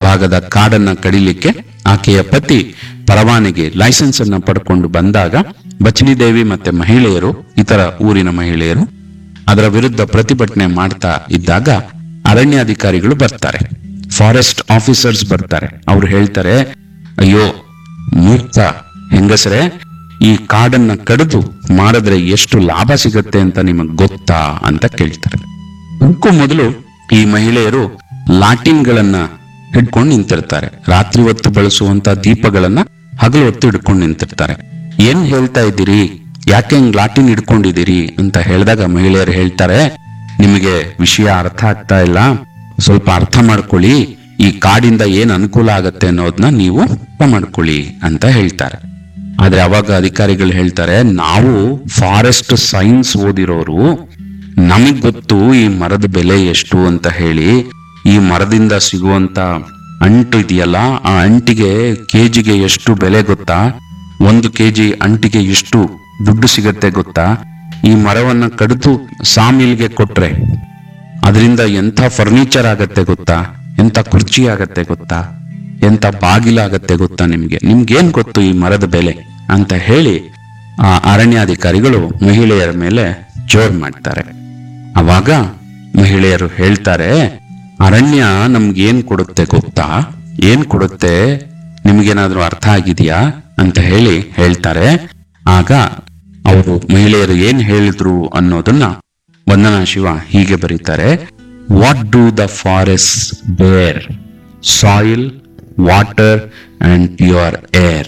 ಭಾಗದ ಕಾಡನ್ನ ಕಡಿಲಿಕ್ಕೆ ಆಕೆಯ ಪತಿ ಪರವಾನಗಿ ಲೈಸೆನ್ಸ್ ಅನ್ನ ಪಡ್ಕೊಂಡು ಬಂದಾಗ ಬಚನಿ ದೇವಿ ಮತ್ತೆ ಮಹಿಳೆಯರು ಇತರ ಊರಿನ ಮಹಿಳೆಯರು ಅದರ ವಿರುದ್ಧ ಪ್ರತಿಭಟನೆ ಮಾಡ್ತಾ ಇದ್ದಾಗ ಅರಣ್ಯಾಧಿಕಾರಿಗಳು ಬರ್ತಾರೆ ಫಾರೆಸ್ಟ್ ಆಫೀಸರ್ಸ್ ಬರ್ತಾರೆ ಅವ್ರು ಹೇಳ್ತಾರೆ ಅಯ್ಯೋ ಮೂರ್ತ ಹೆಂಗಸರೇ ಈ ಕಾಡನ್ನ ಕಡಿದು ಮಾರಿದ್ರೆ ಎಷ್ಟು ಲಾಭ ಸಿಗತ್ತೆ ಅಂತ ನಿಮಗ್ ಗೊತ್ತಾ ಅಂತ ಕೇಳ್ತಾರೆ ಅದಕ್ಕೂ ಮೊದಲು ಈ ಮಹಿಳೆಯರು ಲಾಟಿನ್ಗಳನ್ನ ಹಿಡ್ಕೊಂಡು ನಿಂತಿರ್ತಾರೆ ರಾತ್ರಿ ಹೊತ್ತು ಬಳಸುವಂತ ದೀಪಗಳನ್ನ ಹಗಲು ಹೊತ್ತು ಹಿಡ್ಕೊಂಡು ನಿಂತಿರ್ತಾರೆ ಏನ್ ಹೇಳ್ತಾ ಇದ್ದೀರಿ ಯಾಕೆ ಹಿಂಗ್ ಲಾಟಿನ್ ಹಿಡ್ಕೊಂಡಿದ್ದೀರಿ ಅಂತ ಹೇಳಿದಾಗ ಮಹಿಳೆಯರು ಹೇಳ್ತಾರೆ ನಿಮಗೆ ವಿಷಯ ಅರ್ಥ ಆಗ್ತಾ ಇಲ್ಲ ಸ್ವಲ್ಪ ಅರ್ಥ ಮಾಡ್ಕೊಳ್ಳಿ ಈ ಕಾಡಿಂದ ಏನ್ ಅನುಕೂಲ ಆಗತ್ತೆ ಅನ್ನೋದನ್ನ ನೀವು ಅರ್ಥ ಮಾಡ್ಕೊಳ್ಳಿ ಅಂತ ಹೇಳ್ತಾರೆ ಆದ್ರೆ ಅವಾಗ ಅಧಿಕಾರಿಗಳು ಹೇಳ್ತಾರೆ ನಾವು ಫಾರೆಸ್ಟ್ ಸೈನ್ಸ್ ಓದಿರೋರು ನಮಗ್ ಗೊತ್ತು ಈ ಮರದ ಬೆಲೆ ಎಷ್ಟು ಅಂತ ಹೇಳಿ ಈ ಮರದಿಂದ ಸಿಗುವಂತ ಅಂಟು ಇದೆಯಲ್ಲ ಆ ಅಂಟಿಗೆ ಕೆಜಿಗೆ ಎಷ್ಟು ಬೆಲೆ ಗೊತ್ತಾ ಒಂದು ಕೆಜಿ ಅಂಟಿಗೆ ಎಷ್ಟು ದುಡ್ಡು ಸಿಗತ್ತೆ ಗೊತ್ತಾ ಈ ಮರವನ್ನ ಕಡಿದು ಸಾಮಿಲ್ಗೆ ಕೊಟ್ರೆ ಅದರಿಂದ ಎಂಥ ಫರ್ನಿಚರ್ ಆಗತ್ತೆ ಗೊತ್ತಾ ಎಂಥ ಕುರ್ಚಿ ಆಗತ್ತೆ ಗೊತ್ತಾ ಎಂಥ ಬಾಗಿಲಾಗತ್ತೆ ಗೊತ್ತಾ ನಿಮ್ಗೆ ನಿಮ್ಗೇನ್ ಗೊತ್ತು ಈ ಮರದ ಬೆಲೆ ಅಂತ ಹೇಳಿ ಆ ಅರಣ್ಯಾಧಿಕಾರಿಗಳು ಮಹಿಳೆಯರ ಮೇಲೆ ಜೋರ್ ಮಾಡ್ತಾರೆ ಅವಾಗ ಮಹಿಳೆಯರು ಹೇಳ್ತಾರೆ ಅರಣ್ಯ ನಮ್ಗೇನ್ ಕೊಡುತ್ತೆ ಗೊತ್ತಾ ಏನ್ ಕೊಡುತ್ತೆ ನಿಮ್ಗೇನಾದ್ರೂ ಅರ್ಥ ಆಗಿದೆಯಾ ಅಂತ ಹೇಳಿ ಹೇಳ್ತಾರೆ ಆಗ ಅವರು ಮಹಿಳೆಯರು ಏನ್ ಹೇಳಿದ್ರು ಅನ್ನೋದನ್ನ ವಂದನಾ ಶಿವ ಹೀಗೆ ಬರೀತಾರೆ what do the forest bear soil water and pure air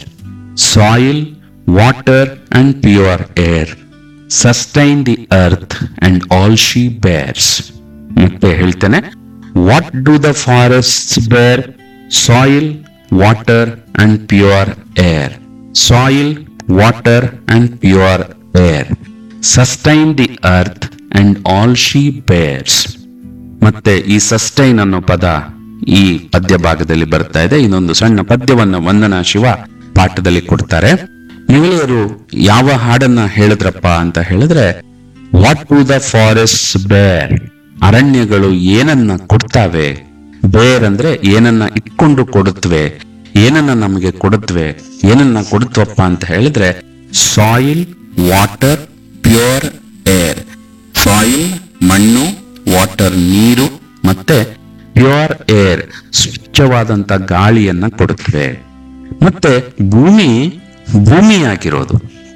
soil water and pure air sustain the earth and all she bears ಮತ್ತೆ ಹೇಳ್ತೇನೆ what do the forest bear soil water and pure air soil water and pure air sustain the earth and all she bears ಮತ್ತೆ ಈ sustain ಅನ್ನೋ ಪದ ಈ ಪದ್ಯ ಭಾಗದಲ್ಲಿ ಬರ್ತಾ ಇದೆ ಇನ್ನೊಂದು ಸಣ್ಣ ಪದ್ಯವನ್ನ ವಂದನಾ ಶಿವ ಪಾಠದಲ್ಲಿ ಕೊಡ್ತಾರೆ ಮಹಿಳೆಯರು ಯಾವ ಹಾಡನ್ನ ಹೇಳಿದ್ರಪ್ಪ ಅಂತ ಹೇಳಿದ್ರೆ ವಾಟ್ ಟು ದ ಫಾರೆಸ್ಟ್ ಬೇರ್ ಅರಣ್ಯಗಳು ಏನನ್ನ ಕೊಡ್ತಾವೆ ಬೇರ್ ಅಂದ್ರೆ ಏನನ್ನ ಇಟ್ಕೊಂಡು ಕೊಡುತ್ತವೆ ಏನನ್ನ ನಮಗೆ ಕೊಡುತ್ತವೆ ಏನನ್ನ ಕೊಡುತ್ತವಪ್ಪ ಅಂತ ಹೇಳಿದ್ರೆ soil water pure air soil ಮಣ್ಣು ವಾಟರ್ ನೀರು ಮತ್ತೆ ಪ್ಯೂರ್ ಏರ್ ಸ್ವಚ್ಛವಾದಂತ ಗಾಳಿಯನ್ನ ಕೊಡುತ್ತವೆ ಮತ್ತೆ ಭೂಮಿ ಭೂಮಿಯಾಗಿರೋದು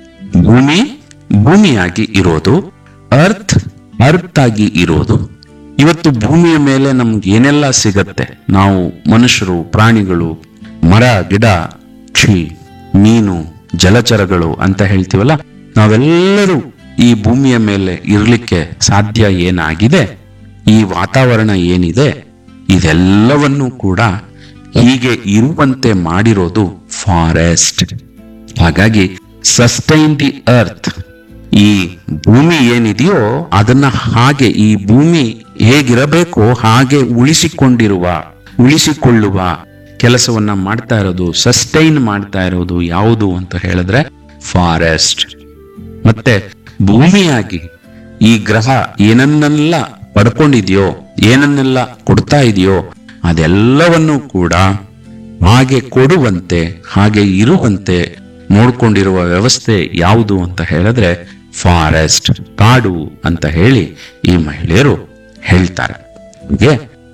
ಭೂಮಿ ಭೂಮಿಯಾಗಿ ಇರೋದು ಅರ್ತ್ ಅರ್ತ್ ಆಗಿ ಇರೋದು ಇವತ್ತು ಭೂಮಿಯ ಮೇಲೆ ನಮ್ಗೆ ಏನೆಲ್ಲ ಸಿಗತ್ತೆ ನಾವು ಮನುಷ್ಯರು ಪ್ರಾಣಿಗಳು ಮರ ಗಿಡ ಕ್ಷಿ ಮೀನು ಜಲಚರಗಳು ಅಂತ ಹೇಳ್ತೀವಲ್ಲ ನಾವೆಲ್ಲರೂ ಈ ಭೂಮಿಯ ಮೇಲೆ ಇರ್ಲಿಕ್ಕೆ ಸಾಧ್ಯ ಏನಾಗಿದೆ ಈ ವಾತಾವರಣ ಏನಿದೆ ಇದೆಲ್ಲವನ್ನೂ ಕೂಡ ಹೀಗೆ ಇರುವಂತೆ ಮಾಡಿರೋದು ಫಾರೆಸ್ಟ್ ಹಾಗಾಗಿ ಸಸ್ಟೈನ್ ದಿ ಅರ್ತ್ ಈ ಭೂಮಿ ಏನಿದೆಯೋ ಅದನ್ನ ಹಾಗೆ ಈ ಭೂಮಿ ಹೇಗಿರಬೇಕೋ ಹಾಗೆ ಉಳಿಸಿಕೊಂಡಿರುವ ಉಳಿಸಿಕೊಳ್ಳುವ ಕೆಲಸವನ್ನ ಮಾಡ್ತಾ ಇರೋದು ಸಸ್ಟೈನ್ ಮಾಡ್ತಾ ಇರೋದು ಯಾವುದು ಅಂತ ಹೇಳಿದ್ರೆ ಫಾರೆಸ್ಟ್ ಮತ್ತೆ ಭೂಮಿಯಾಗಿ ಈ ಗ್ರಹ ಏನನ್ನೆಲ್ಲ ಪಡ್ಕೊಂಡಿದ್ಯೋ ಏನನ್ನೆಲ್ಲ ಕೊಡ್ತಾ ಇದೆಯೋ ಅದೆಲ್ಲವನ್ನೂ ಕೂಡ ಹಾಗೆ ಕೊಡುವಂತೆ ಹಾಗೆ ಇರುವಂತೆ ನೋಡ್ಕೊಂಡಿರುವ ವ್ಯವಸ್ಥೆ ಯಾವುದು ಅಂತ ಹೇಳಿದ್ರೆ ಫಾರೆಸ್ಟ್ ಕಾಡು ಅಂತ ಹೇಳಿ ಈ ಮಹಿಳೆಯರು ಹೇಳ್ತಾರೆ ಹೀಗೆ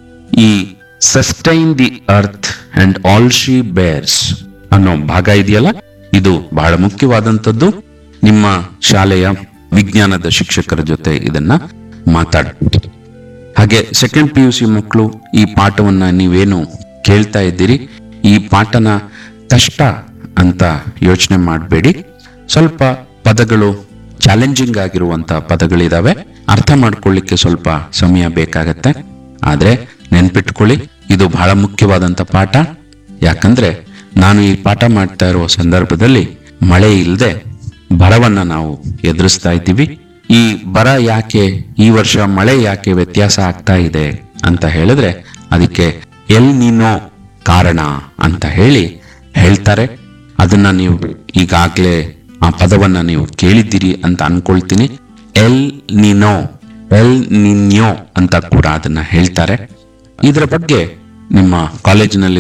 ಈ sustain the earth and all she bears ಅನ್ನೋ ಭಾಗ ಇದೆಯಲ್ಲ ಇದು ಬಹಳ ಮುಖ್ಯವಾದಂಥದ್ದು ನಿಮ್ಮ ಶಾಲೆಯ ವಿಜ್ಞಾನದ ಶಿಕ್ಷಕರ ಜೊತೆ ಇದನ್ನ ಮಾತಾಡಬಹುದು ಹಾಗೆ ಸೆಕೆಂಡ್ ಪಿ ಯು ಸಿ ಮಕ್ಕಳು ಈ ಪಾಠವನ್ನ ನೀವೇನು ಕೇಳ್ತಾ ಇದ್ದೀರಿ ಈ ಪಾಠನ ಕಷ್ಟ ಅಂತ ಯೋಚನೆ ಮಾಡಬೇಡಿ ಸ್ವಲ್ಪ ಪದಗಳು ಚಾಲೆಂಜಿಂಗ್ ಆಗಿರುವಂತ ಪದಗಳಿದಾವೆ ಅರ್ಥ ಮಾಡ್ಕೊಳ್ಳಿಕ್ಕೆ ಸ್ವಲ್ಪ ಸಮಯ ಬೇಕಾಗತ್ತೆ ಆದ್ರೆ ನೆನ್ಪಿಟ್ಕೊಳ್ಳಿ ಇದು ಬಹಳ ಮುಖ್ಯವಾದಂತ ಪಾಠ ಯಾಕಂದ್ರೆ ನಾನು ಈ ಪಾಠ ಮಾಡ್ತಾ ಇರುವ ಸಂದರ್ಭದಲ್ಲಿ ಮಳೆ ಇಲ್ಲದೆ ಬರವನ್ನ ನಾವು ಎದುರಿಸ್ತಾ ಇದ್ದೀವಿ ಈ ಬರ ಯಾಕೆ ಈ ವರ್ಷ ಮಳೆ ಯಾಕೆ ವ್ಯತ್ಯಾಸ ಆಗ್ತಾ ಇದೆ ಅಂತ ಹೇಳಿದ್ರೆ ಅದಕ್ಕೆ ಎಲ್ ನೀನೋ ಕಾರಣ ಅಂತ ಹೇಳಿ ಹೇಳ್ತಾರೆ ಅದನ್ನ ನೀವು ಈಗಾಗ್ಲೇ ಆ ಪದವನ್ನ ನೀವು ಕೇಳಿದ್ದೀರಿ ಅಂತ ಅನ್ಕೊಳ್ತೀನಿ ಎಲ್ ನಿನೋ ಎಲ್ ನಿನ್ಯೋ ಅಂತ ಕೂಡ ಅದನ್ನ ಹೇಳ್ತಾರೆ ಇದರ ಬಗ್ಗೆ ನಿಮ್ಮ ಕಾಲೇಜಿನಲ್ಲಿ